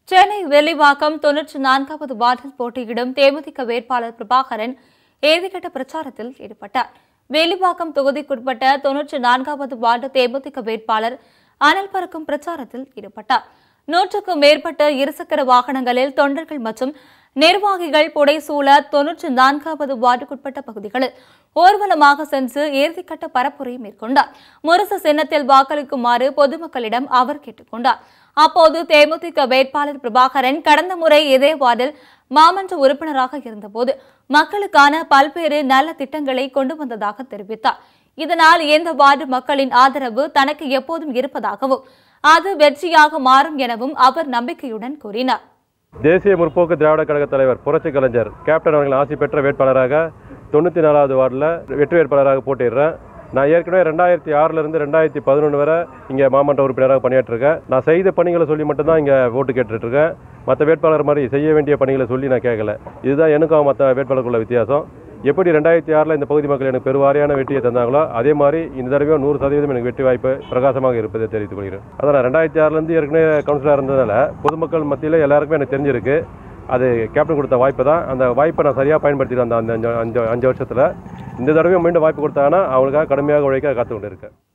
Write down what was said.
சென்னை வெள்ளிவாக்கம் தொன்னூற்றி நான்காவது வார்டில் போட்டியிடும் தேமுதிக வேட்பாளர் பிரபாகரன் இறுதிக்கட்ட பிரச்சாரத்தில் ஈடுபட்டார் வேலிவாக்கம் தொகுதிக்குட்பட்ட தொன்னூற்றி நான்காவது வார்டு தேமுதிக வேட்பாளர் அனல் பறக்கும் பிரச்சாரத்தில் ஈடுபட்டார் நூற்றுக்கும் மேற்பட்ட இருசக்கர வாகனங்களில் தொண்டர்கள் மற்றும் நிர்வாகிகள் புடைசூழ தொன்னூற்றி நான்காவது வார்டுக்குட்பட்ட பகுதிகளில் ஊர்வலமாக சென்று இறுதிக்கட்ட பரப்புரை மேற்கொண்டார் முரசு சின்னத்தில் வாக்களிக்குமாறு பொதுமக்களிடம் அவர் கேட்டுக்கொண்டார் அப்போது தேமுதிக வேட்பாளர் பிரபாகரன் கடந்த முறை இதே வார்டில் மாமன்ற உறுப்பினராக இருந்தபோது மக்களுக்கான பல்வேறு நல்ல திட்டங்களை கொண்டு வந்ததாக தெரிவித்தார் இதனால் இந்த வார்டு மக்களின் ஆதரவு தனக்கு எப்போதும் இருப்பதாகவும் அது வெற்றியாக மாறும் எனவும் அவர் நம்பிக்கையுடன் கூறினார் தேசிய முற்போக்கு திராவிட கழக தலைவர் புரட்சி கலைஞர் கேப்டன் அவர்கள் ஆசி பெற்ற வேட்பாளராக தொண்ணூற்றி நாலாவது வார்டில் வெற்றி வேட்பாளராக போட்டிடுறேன் நான் ஏற்கனவே ரெண்டாயிரத்தி ஆறிலிருந்து ரெண்டாயிரத்தி பதினொன்று வரை இங்கே மாமன்ற உறுப்பினராக பணியாற்றிருக்கேன் நான் செய்த பணிகளை சொல்லி மட்டும்தான் இங்கே ஓட்டு கேட்டுட்ருக்கேன் மற்ற வேட்பாளர் மாதிரி செய்ய வேண்டிய பணிகளை சொல்லி நான் கேட்கல இதுதான் எனக்கும் மற்ற வேட்பாளருக்குள்ள வித்தியாசம் எப்படி ரெண்டாயிரத்தி ஆறில் இந்த பகுதி மக்கள் எனக்கு பெருவாரியான வெற்றியை தந்தாங்களோ அதே மாதிரி இந்த தடவையும் நூறு சதவீதம் எனக்கு வெற்றி வாய்ப்பு பிரகாசமாக இருப்பதை தெரிவித்துக் கொள்கிறேன் அதான் ரெண்டாயிரத்தி ஆறுலேருந்து ஏற்கனவே கவுன்சிலராக இருந்ததுனால பொதுமக்கள் மத்தியில் எல்லாருக்குமே எனக்கு தெரிஞ்சிருக்கு அது கேப்டன் கொடுத்த வாய்ப்பு தான் அந்த வாய்ப்பை நான் சரியாக பயன்படுத்திட்டு அந்த அந்த அஞ்சு அஞ்சு அஞ்சு வருஷத்தில் இந்த தடவையும் மீண்டும் வாய்ப்பு கொடுத்தாங்கன்னா அவங்களுக்காக கடுமையாக உழைக்க காத்து கொண்டு இருக்கேன்